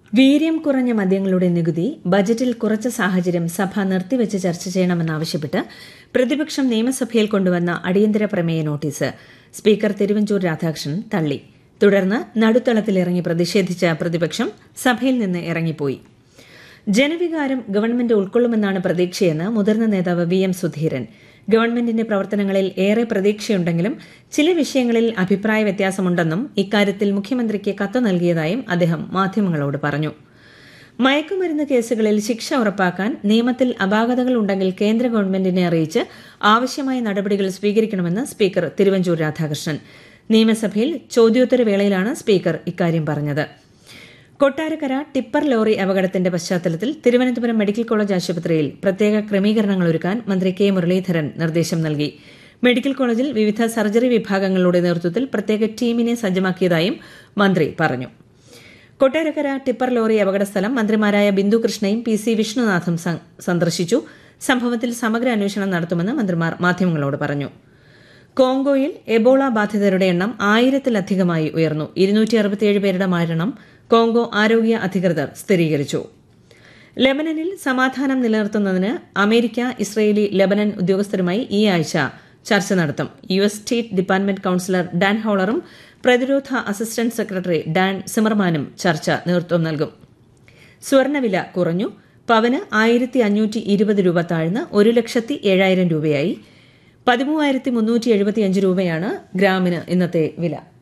വീര്യം കുറഞ്ഞ മദ്യങ്ങളുടെ നികുതി ബജറ്റിൽ കുറച്ച സാഹചര്യം സഭ നിർത്തിവച്ച് ചർച്ച ചെയ്യണമെന്നാവശ്യപ്പെട്ട് പ്രതിപക്ഷം നിയമസഭയിൽ കൊണ്ടുവന്ന അടിയന്തര പ്രമേയ നോട്ടീസ് സ്പീക്കർ തിരുവഞ്ചൂർ രാധാകൃഷ്ണൻ തള്ളി തുടർന്ന് നടുത്തളത്തിലിറങ്ങി പ്രതിഷേധിച്ച പ്രതിപക്ഷം സഭയിൽ നിന്ന് ഇറങ്ങിപ്പോയി ജനവികാരം ഗവൺമെന്റ് ഉൾക്കൊള്ളുമെന്നാണ് പ്രതീക്ഷയെന്ന് മുതിർന്ന നേതാവ് വി എം സുധീരൻ ഗവൺമെന്റിന്റെ പ്രവർത്തനങ്ങളിൽ ഏറെ പ്രതീക്ഷയുണ്ടെങ്കിലും ചില വിഷയങ്ങളിൽ അഭിപ്രായ വ്യത്യാസമുണ്ടെന്നും ഇക്കാര്യത്തിൽ മുഖ്യമന്ത്രിക്ക് കത്ത് നൽകിയതായും അദ്ദേഹം മാധ്യമങ്ങളോട് പറഞ്ഞു മയക്കുമരുന്ന് കേസുകളിൽ ശിക്ഷ ഉറപ്പാക്കാൻ നിയമത്തിൽ അപാകതകൾ ഉണ്ടെങ്കിൽ കേന്ദ്ര ഗവൺമെന്റിനെ അറിയിച്ച് ആവശ്യമായ നടപടികൾ സ്വീകരിക്കണമെന്ന് സ്പീക്കർ തിരുവഞ്ചൂർ രാധാകൃഷ്ണൻ നിയമസഭയിൽ ചോദ്യോത്തര വേളയിലാണ് സ്പീക്കർ ഇക്കാര്യം പറഞ്ഞത് കൊട്ടാരക്കര ടിപ്പർ ലോറി അപകടത്തിന്റെ പശ്ചാത്തലത്തിൽ തിരുവനന്തപുരം മെഡിക്കൽ കോളേജ് ആശുപത്രിയിൽ പ്രത്യേക ക്രമീകരണങ്ങൾ ഒരുക്കാൻ മന്ത്രി കെ മുരളീധരൻ നിർദ്ദേശം നൽകി മെഡിക്കൽ കോളേജിൽ വിവിധ സർജറി വിഭാഗങ്ങളുടെ നേതൃത്വത്തിൽ പ്രത്യേക ടീമിനെ സജ്ജമാക്കിയതായും മന്ത്രി പറഞ്ഞു കൊട്ടാരക്കര ടിപ്പർ ലോറി അപകട സ്ഥലം മന്ത്രിമാരായ ബിന്ദു കൃഷ്ണയും പി സി വിഷ്ണുനാഥും സന്ദർശിച്ചു സംഭവത്തിൽ സമഗ്ര അന്വേഷണം നടത്തുമെന്ന് മന്ത്രിമാർ മാധ്യമങ്ങളോട് പറഞ്ഞു കോങ്കോയിൽ എബോള ബാധിതരുടെ എണ്ണം ആയിരത്തിലധികമായി ഉയർന്നു ഇരുന്നൂറ്റി അറുപത്തിയേഴ് പേരുടെ മരണം കോങ്കോ ആരോഗ്യ അധികൃതർ സ്ഥിരീകരിച്ചു ലെബനനിൽ സമാധാനം നിലനിർത്തുന്നതിന് അമേരിക്ക ഇസ്രയേലി ലെബനൻ ഉദ്യോഗസ്ഥരുമായി ഈ ആഴ്ച ചർച്ച നടത്തും U S state department counsellor Dan ഹോളറും പ്രതിരോധ അസിസ്റ്റന്റ് സെക്രട്ടറി ഡാൻ സിമർമാനും ചർച്ച നേതൃത്വം നൽകും സ്വർണ്ണവില കുറഞ്ഞു പവന് ആയിരത്തി അഞ്ഞൂറ്റി ഇരുപത് രൂപ താഴ്ന്ന് ഒരു ലക്ഷത്തി ഏഴായിരം രൂപയായി പതിമൂവായിരത്തി മുന്നൂറ്റി എഴുപത്തിയഞ്ച് രൂപയാണ് ഗ്രാമിന് ഇന്നത്തെ വില